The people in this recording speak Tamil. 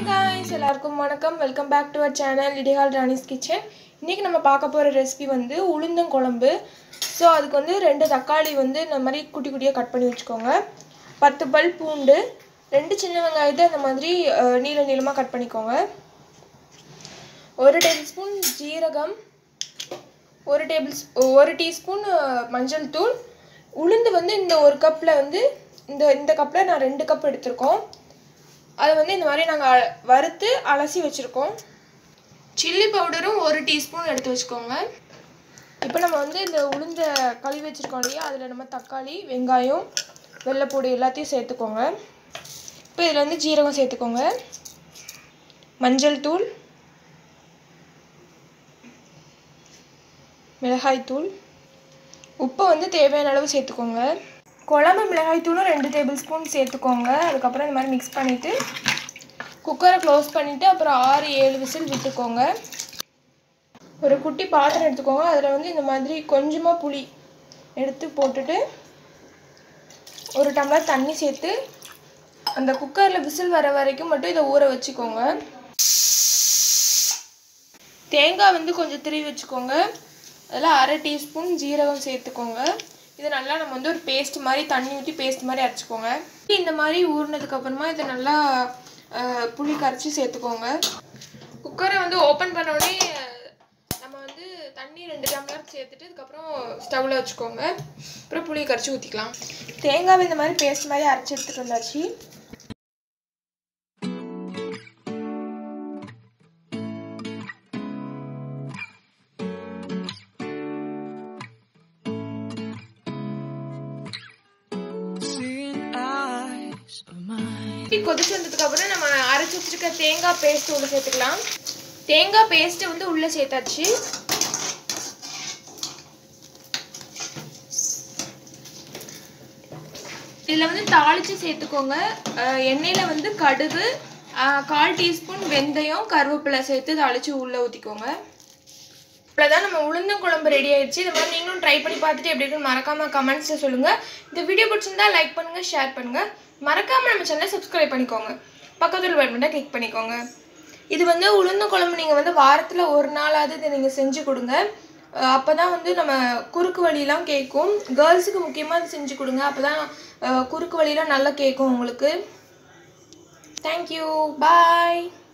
காய்ஸ் எல்லாருக்கும் வணக்கம் welcome back to our channel இடிகால் ராணிஸ் கிச்சன் இன்றைக்கி நம்ம பார்க்க போகிற ரெசிபி வந்து உளுந்தங்குழம்பு ஸோ அதுக்கு வந்து ரெண்டு தக்காளி வந்து இந்த மாதிரி குட்டி குட்டியாக கட் பண்ணி வச்சுக்கோங்க பத்து பல் பூண்டு ரெண்டு சின்ன வெங்காயத்தை இந்த மாதிரி அஹ், நீள நீளமாக கட் பண்ணிக்கோங்க ஒரு டேபிள் ஸ்பூன் ஜீரகம் ஒரு டேபிள் ஒரு டீஸ்பூன் மஞ்சள் தூள் உளுந்து வந்து இந்த ஒரு கப்பில் வந்து இந்த இந்த கப்பில் நான் ரெண்டு கப் எடுத்திருக்கோம் அதை வந்து இந்த மாதிரி நாங்கள் வறுத்து அலசி வச்சுருக்கோம் சில்லி பவுடரும் ஒரு டீஸ்பூன் எடுத்து வச்சுக்கோங்க இப்போ நம்ம வந்து இந்த உளுந்த கழுவி வச்சுருக்கோம் இல்லையா அதில் நம்ம தக்காளி வெங்காயம் வெள்ளைப்பூடு எல்லாத்தையும் சேர்த்துக்கோங்க இப்போ இதில் வந்து ஜீரகம் சேர்த்துக்கோங்க மஞ்சள் தூள் மிளகாய்த்தூள் உப்பு வந்து தேவையான அளவு சேர்த்துக்கோங்க குழம்பு மிளகாய்த்தூளும் ரெண்டு டேபிள் ஸ்பூன் சேர்த்துக்கோங்க அதுக்கப்புறம் இந்த மாதிரி மிக்ஸ் பண்ணிவிட்டு குக்கரை க்ளோஸ் பண்ணிவிட்டு அப்புறம் ஆறு ஏழு விசில் விட்டுக்கோங்க ஒரு குட்டி பாத்திரம் எடுத்துக்கோங்க அதில் வந்து இந்த மாதிரி கொஞ்சமாக புளி எடுத்து போட்டுட்டு ஒரு டம்ளர் தண்ணி சேர்த்து அந்த குக்கரில் விசில் வர வரைக்கும் மட்டும் இதை ஊற வச்சுக்கோங்க தேங்காய் வந்து கொஞ்சம் திருவி வச்சுக்கோங்க அதில் அரை டீஸ்பூன் ஜீரகம் சேர்த்துக்கோங்க இது நல்லா நம்ம வந்து ஒரு பேஸ்ட் மாதிரி தண்ணி ஊற்றி பேஸ்ட் மாதிரி அரைச்சிக்கோங்க இந்த மாதிரி ஊறினதுக்கு அப்புறமா இதை நல்லா அஹ், புளி கரைச்சி சேர்த்துக்கோங்க குக்கரை வந்து ஓப்பன் பண்ண உடனே நம்ம வந்து தண்ணி ரெண்டு டம்ளர் சேர்த்துட்டு அதுக்கப்புறம் ஸ்டவ்வில் வச்சுக்கோங்க அப்புறம் புளி கரைச்சி ஊற்றிக்கலாம் தேங்காவை இந்த மாதிரி பேஸ்ட் மாதிரி அரைச்சி எடுத்துகிட்டு வந்தாச்சு Seeing eyes of mine. இப்படி கொதிச்சு வந்ததுக்கு அப்புறம் நம்ம அரைச்சி வச்சிருக்க தேங்காய் பேஸ்ட் உள்ள சேர்த்துக்கலாம் தேங்காய் பேஸ்ட் வந்து உள்ள சேர்த்தாச்சு இதில் வந்து தாளித்து சேர்த்துக்கோங்க அஹ் எண்ணெயில் வந்து கடுகு அஹ் கால் டீஸ்பூன் வெந்தயம் கருவேப்பிலை சேர்த்து தாளித்து உள்ளே ஊற்றிக்கோங்க அவ்வளோதான் நம்ம உளுந்தம் குழம்பு ரெடி ஆயிடுச்சு இந்த மாதிரி நீங்களும் ட்ரை பண்ணி பார்த்துட்டு எப்படி இருக்குன்னு மறக்காம கமெண்ட்ஸில் சொல்லுங்கள் இந்த வீடியோ பிடிச்சிருந்தா லைக் பண்ணுங்கள் ஷேர் பண்ணுங்கள் மறக்காம நம்ம சேனலை சப்ஸ்கிரைப் பண்ணிக்கோங்க பக்கத்தில் பட்டனை கிளிக் பண்ணிக்கோங்க இது வந்து உளுந்த குழம்பு நீங்கள் வந்து வாரத்தில் ஒரு நாளாவது இதை நீங்கள் செஞ்சு கொடுங்க அப்போ தான் வந்து நம்ம குறுக்கு வழியெலாம் கேட்கும் கேர்ள்ஸுக்கு முக்கியமாக இது செஞ்சு கொடுங்க அப்போ தான் குறுக்கு வழியெலாம் நல்லா கேட்கும் உங்களுக்கு தேங்க்யூ பாய்